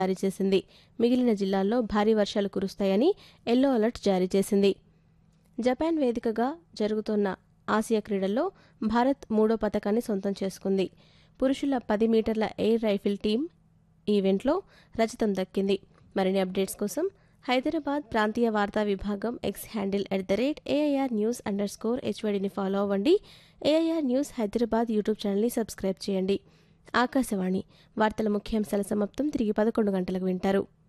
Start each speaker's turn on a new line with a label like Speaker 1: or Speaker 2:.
Speaker 1: జారీ చేసింది మిగిలిన జిల్లాల్లో భారీ వర్షాలు కురుస్తాయని ఎల్లో అలర్ట్ జారీ చేసింది జపాన్ వేదికగా జరుగుతున్న ఆసియా క్రీడల్లో భారత్ మూడో పథకాన్ని సొంతం చేసుకుంది పురుషుల పది మీటర్ల ఎయిర్ రైఫిల్ టీం ఈవెంట్లో రజతం దక్కింది మరిన్ని అప్డేట్స్ కోసం హైదరాబాద్ ప్రాంతీయ వార్తా విభాగం X handle at the rate AIR news underscore హెచ్వైడిని ఫాలో అవ్వండి ఏఐఆర్ న్యూస్ హైదరాబాద్ యూట్యూబ్ ఛానల్ని సబ్స్క్రైబ్ చేయండి ఆకాశవాణి వార్తల ముఖ్యాంశాల సమాప్తం తిరిగి పదకొండు గంటలకు వింటారు